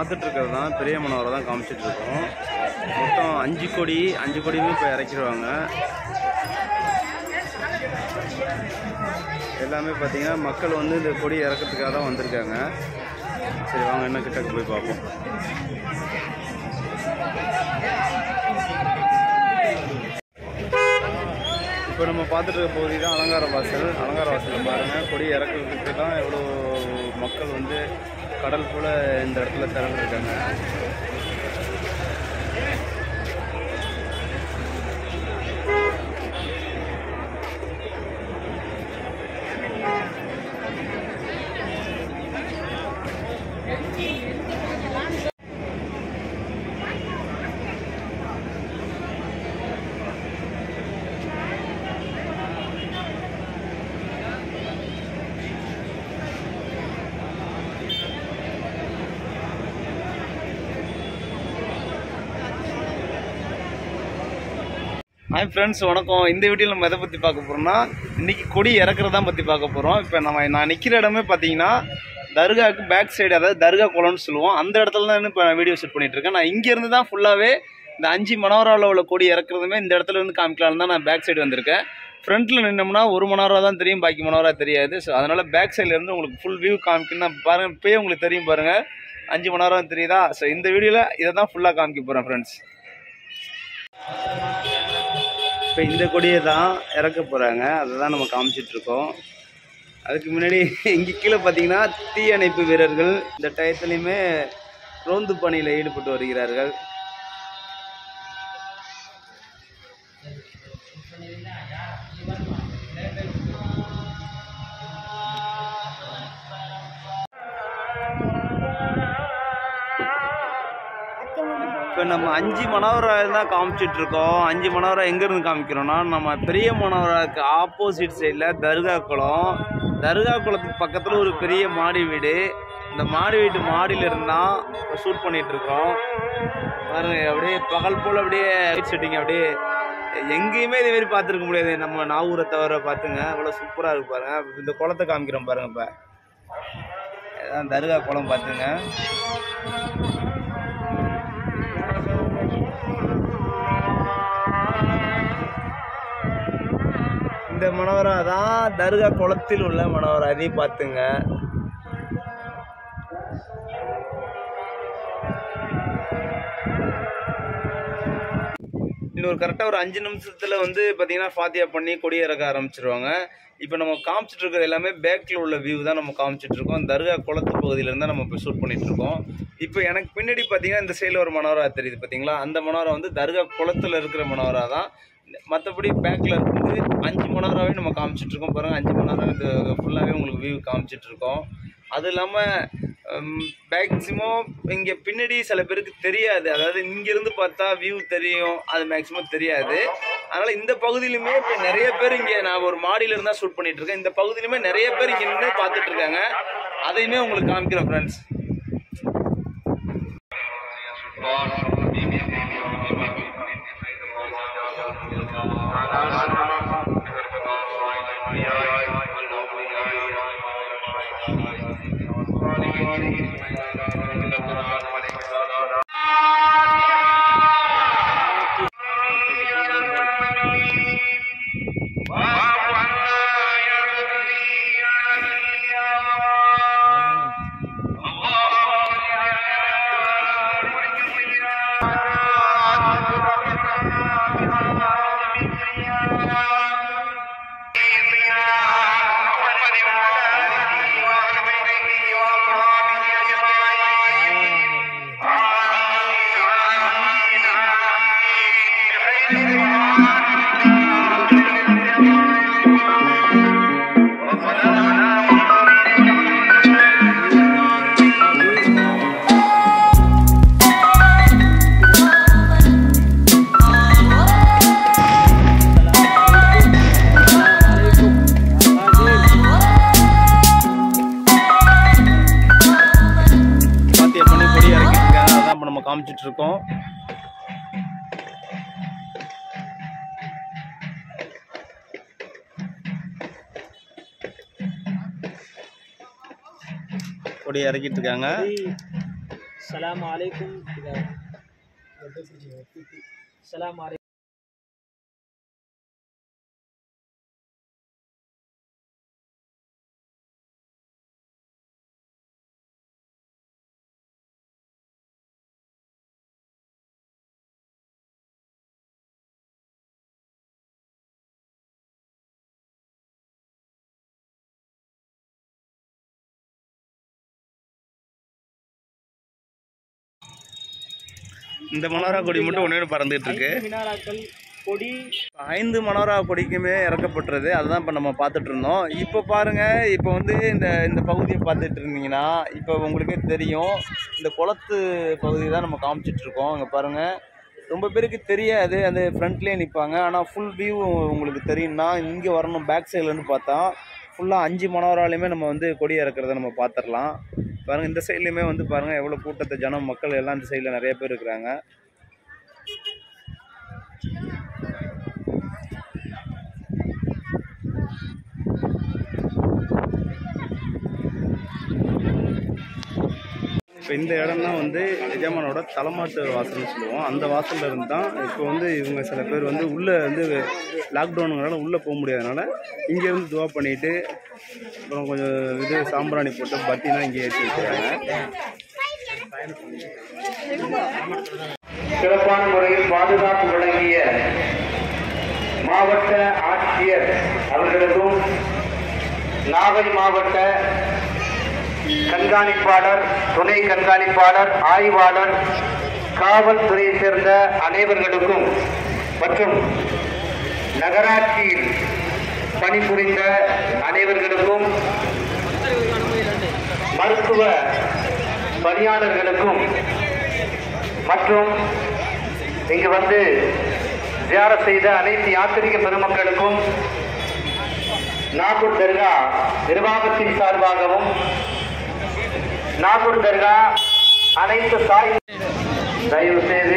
பார்த்துட்டு இருக்கிறது தான் பெரிய மனோரை தான் காமிச்சிட்டு இருக்கோம் மொத்தம் அஞ்சு கொடி அஞ்சு கொடியுமே இப்போ இறக்கிடுவாங்க எல்லாமே பார்த்தீங்கன்னா மக்கள் வந்து இந்த கொடி இறக்கிறதுக்காக தான் வந்திருக்காங்க சரி வாங்க என்ன கிட்டக்கு போய் பார்ப்போம் இப்போ நம்ம பார்த்துட்டு இருக்க பகுதி தான் அலங்கார வாசல் அலங்கார வாசல் பாருங்கள் கொடி இறக்கிறதுக்கு தான் எவ்வளோ மக்கள் வந்து கடல் போல் இந்த இடத்துல திறந்துருக்காங்க ஹாய் ஃப்ரெண்ட்ஸ் வணக்கம் இந்த வீடியோவில் நம்ம எதை பற்றி பார்க்க போகிறோம்னா இன்னைக்கு கொடி இறக்குறதா பற்றி பார்க்க போகிறோம் இப்போ நம்ம நான் நிற்கிற இடமே பார்த்தீங்கன்னா தர்காவுக்கு பேக் சைடு அதாவது தர்கா குளம்னு சொல்லுவோம் அந்த இடத்துல தான் இப்போ நான் வீடியோ ஷூட் பண்ணிட்டு இருக்கேன் நான் இங்கேருந்து தான் ஃபுல்லாகவே இந்த அஞ்சு மனோராவில் உள்ள கொடி இறக்குறதுமே இந்த இடத்துல இருந்து காமிக்கலாம்னு தான் நான் பேக் சைடு வந்திருக்கேன் ஃப்ரண்ட்டில் நின்னோம்னா ஒரு மணி தான் தெரியும் பாக்கி மணி தெரியாது ஸோ அதனால் பேக் சைடில் இருந்து உங்களுக்கு ஃபுல் வியூ காமிக்கணும் பாருங்கள் இப்போயே உங்களுக்கு தெரியும் பாருங்கள் அஞ்சு மணி நேரம் தெரியுதா ஸோ இந்த வீடியோவில் இதை தான் ஃபுல்லாக காமிக்க போகிறேன் ஃப்ரெண்ட்ஸ் இப்போ இந்த கொடியை தான் இறக்க போகிறாங்க அதை தான் நம்ம காமிச்சிட்டு இருக்கோம் அதுக்கு முன்னாடி இங்கே கீழே பார்த்தீங்கன்னா தீயணைப்பு வீரர்கள் இந்த டயத்துலையுமே ரோந்து பணியில் ஈடுபட்டு வருகிறார்கள் இப்போ நம்ம அஞ்சு மணவரம் தான் காமிச்சிட்டு இருக்கோம் அஞ்சு மணவரம் எங்கேருந்து காமிக்கிறோம்னா நம்ம பெரிய மணவராக்கு ஆப்போசிட் சைடில் தர்கா குளம் தர்கா குளத்துக்கு பக்கத்தில் ஒரு பெரிய மாடி வீடு இந்த மாடி வீட்டு மாடியில் இருந்தால் ஷூட் பண்ணிட்டு இருக்கோம் பாருங்க அப்படியே பகல் போல் அப்படியே லைட் செட்டிங் அப்படியே எங்கேயுமே இதே மாதிரி பார்த்துருக்க முடியாது நம்ம நாகூரை தவிர பார்த்துங்க அவ்வளோ சூப்பராக இருக்கு பாருங்க இந்த குளத்தை காமிக்கிறோம் பாருங்க இப்போ இதான் தர்கா குளம் பார்த்துங்க இந்த மனோரா தான் தர்கா குளத்தில் உள்ள மனோரா அதையும் பார்த்துங்க இன்னொரு கரெக்டாக ஒரு அஞ்சு நிமிஷத்தில் வந்து பார்த்தீங்கன்னா ஃபாத்தியா பண்ணி கொடி இறக்க ஆரம்பிச்சிருவாங்க இப்போ நம்ம காமிச்சிட்டு இருக்கிறது எல்லாமே பேக்கில் உள்ள வியூ தான் நம்ம காமிச்சிட்டு இருக்கோம் தர்கா குளத்து பகுதியிலேருந்து தான் நம்ம இப்போ ஷூட் பண்ணிட்டு இருக்கோம் இப்போ எனக்கு பின்னாடி பார்த்தீங்கன்னா இந்த சைடில் ஒரு மனோரா தெரியுது பார்த்தீங்களா அந்த மனோரா வந்து தர்கா குளத்தில் இருக்கிற மனோரா தான் மற்றபடி பேக்கில் இருந்து அஞ்சு மணி நம்ம காமிச்சிட்டு இருக்கோம் பாருங்கள் அஞ்சு மணி நேரம் இது ஃபுல்லாகவே உங்களுக்கு வியூ காமிச்சிட்டு இருக்கோம் அது இல்லாமல் மேக்ஸிமம் இங்கே பின்னாடி சில பேருக்கு தெரியாது அதாவது இங்கேருந்து பார்த்தா வியூ தெரியும் அது மேக்ஸிமம் தெரியாது அதனால் இந்த பகுதியிலுமே இப்போ நிறைய பேர் இங்கே நான் ஒரு மாடியில இருந்தால் ஷூட் பண்ணிட்டு இருக்கேன் இந்த பகுதியிலுமே நிறைய பேர் இங்கே நின்று பார்த்துட்டு இருக்காங்க அதையுமே உங்களுக்கு காமிக்கிறேன் ஃப்ரெண்ட்ஸ் பாத்தியா பண்ணி கொடி இறக்கிட்டு இருக்காங்க அதான் இப்போ நம்ம காமிச்சிட்டு இருக்கோம் கொடி இறக்கிட்டு இருக்காங்க السلام عليكم إذا السلام عليكم இந்த மனோரா கொடி மட்டும் ஒன்று பறந்துட்டு இருக்கு மினாராக்கள் கொடி ஐந்து மனோரா கொடிக்குமே இறக்கப்பட்டுறது அதுதான் இப்போ நம்ம பார்த்துட்டு இருந்தோம் இப்போ பாருங்க இப்போ வந்து இந்த இந்த பகுதியை பார்த்துட்டு இருந்தீங்கன்னா இப்போ உங்களுக்கே தெரியும் இந்த குளத்து பகுதி தான் நம்ம காமிச்சிட்டு இருக்கோம் இங்கே பாருங்க ரொம்ப பேருக்கு தெரியாது அந்த ஃப்ரண்ட்லேயே நிற்பாங்க ஆனால் ஃபுல் வியூ உங்களுக்கு தெரியும்னா இங்கே வரணும் பேக் சைட்லேருந்து பார்த்தா ஃபுல்லாக அஞ்சு மனோராலையுமே நம்ம வந்து கொடி இறக்குறத நம்ம பார்த்துடலாம் பாருங்கள் இந்த சைட்லேயுமே வந்து பாருங்கள் எவ்வளோ கூட்டத்தை ஜனம் மக்கள் எல்லாம் இந்த சைடில் நிறைய பேர் இருக்கிறாங்க இப்போ இந்த இடம் தான் வந்து எஜமானோட தலைமாட்டு வாசல்னு சொல்லுவோம் அந்த வாசல்ல இருந்து தான் இப்போ வந்து இவங்க சில பேர் வந்து உள்ளே வந்து லாக்டவுனுங்கிறனால உள்ளே போக முடியாதனால இங்கே இருந்து துவா பண்ணிட்டு அப்புறம் கொஞ்சம் இது சாம்பிராணி போட்டு பத்தினா இங்கே ஏற்றி வச்சுருக்காங்க சிறப்பான முறையில் பாதுகாப்பு வழங்கிய மாவட்ட ஆட்சியர் அவர்களுக்கும் நாகை மாவட்ட கண்காணிப்பாளர் துணை கண்காணிப்பாளர் ஆய்வாளர் காவல்துறையைச் சேர்ந்த அனைவர்களுக்கும் மற்றும் நகராட்சியில் பணிபுரிந்த அனைவர்களுக்கும் மருத்துவ பணியாளர்களுக்கும் மற்றும் இங்கு வந்து ஜியாரத் செய்த அனைத்து யாத்திரிக பெருமக்களுக்கும் நாகூர் தர்கா நிர்வாகத்தின் சார்பாகவும் நாகூர் தர்கா அனைத்து தாய் தயவு செய்து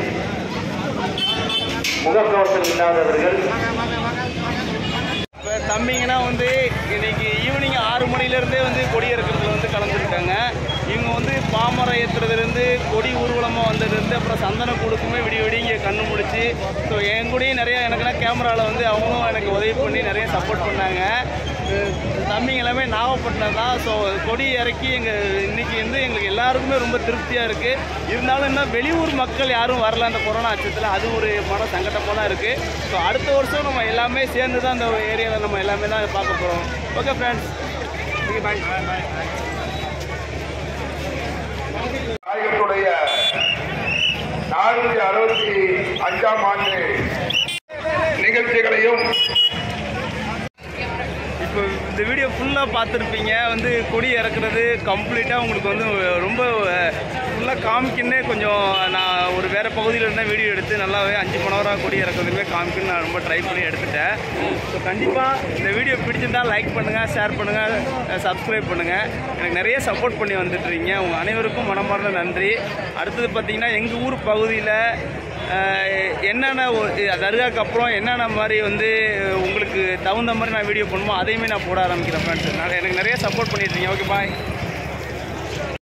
முகக்கவசம் இல்லாதவர்கள் இப்போ தம்பிங்கன்னா வந்து இன்னைக்கு ஈவினிங் ஆறு மணிலேருந்தே வந்து கொடி இறக்கிறதுல வந்து கலந்துருக்காங்க இவங்க வந்து பாமரம் ஏற்றுறதுலேருந்து கொடி ஊர்வலமாக வந்ததுலேருந்து அப்புறம் சந்தன கூடுக்குமே விடிய விடிய இங்கே கண்ணு முடிச்சு ஸோ என் கூடயும் நிறையா எனக்குன்னா கேமராவில் வந்து அவங்களும் எனக்கு உதவி பண்ணி நிறைய சப்போர்ட் பண்ணாங்க அஹ் தம்பிங்க எல்லாமே நாகப்பட்டினம் தான் ஸோ கொடி இறக்கி எங்கள் இன்னைக்கு வந்து எங்களுக்கு எல்லாருக்குமே ரொம்ப திருப்தியாக இருக்குது இருந்தாலும் இன்னும் வெளியூர் மக்கள் யாரும் வரல அந்த கொரோனா அச்சத்தில் அது ஒரு மன சங்கடமாக தான் இருக்குது ஸோ அடுத்த வருஷம் நம்ம எல்லாமே சேர்ந்து தான் அந்த ஏரியாவில் நம்ம எல்லாமே தான் பார்க்க போகிறோம் ஓகே ஃப்ரெண்ட்ஸ் பாய் பாய் நாயகத்துடைய நானூற்றி அறுபத்தி அஞ்சாம் ஆண்டு நிகழ்ச்சிகளையும் இப்போ இந்த வீடியோ ஃபுல்லாக பார்த்துருப்பீங்க வந்து கொடி இறக்குறது கம்ப்ளீட்டாக உங்களுக்கு வந்து ரொம்ப ஃபுல்லாக காமிக்கின்னே கொஞ்சம் நான் ஒரு வேறு பகுதியில் இருந்தால் வீடியோ எடுத்து நல்லாவே அஞ்சு மணி நேரம் கொடி இறக்குறதுமே காமிக்குன்னு நான் ரொம்ப ட்ரை பண்ணி எடுத்துட்டேன் ஸோ கண்டிப்பாக இந்த வீடியோ பிடிச்சிருந்தா லைக் பண்ணுங்கள் ஷேர் பண்ணுங்கள் சப்ஸ்கிரைப் பண்ணுங்கள் எனக்கு நிறைய சப்போர்ட் பண்ணி வந்துட்டுருக்கீங்க உங்கள் அனைவருக்கும் மனமார்ந்த நன்றி அடுத்தது பார்த்தீங்கன்னா எங்கள் ஊர் பகுதியில் அஹ் என்னென்ன ஒரு- தர்காக்கு அப்புறம் என்னென்ன மாதிரி வந்து உங்களுக்கு தகுந்த மாதிரி நான் வீடியோ பண்ணுமோ அதையுமே நான் போட ஆரம்பிக்கிறேன் ஃப்ரெண்ட்ஸ் எனக்கு நிறைய சப்போர்ட் பண்ணிட்டு இருக்கீங்க ஓகே பாய்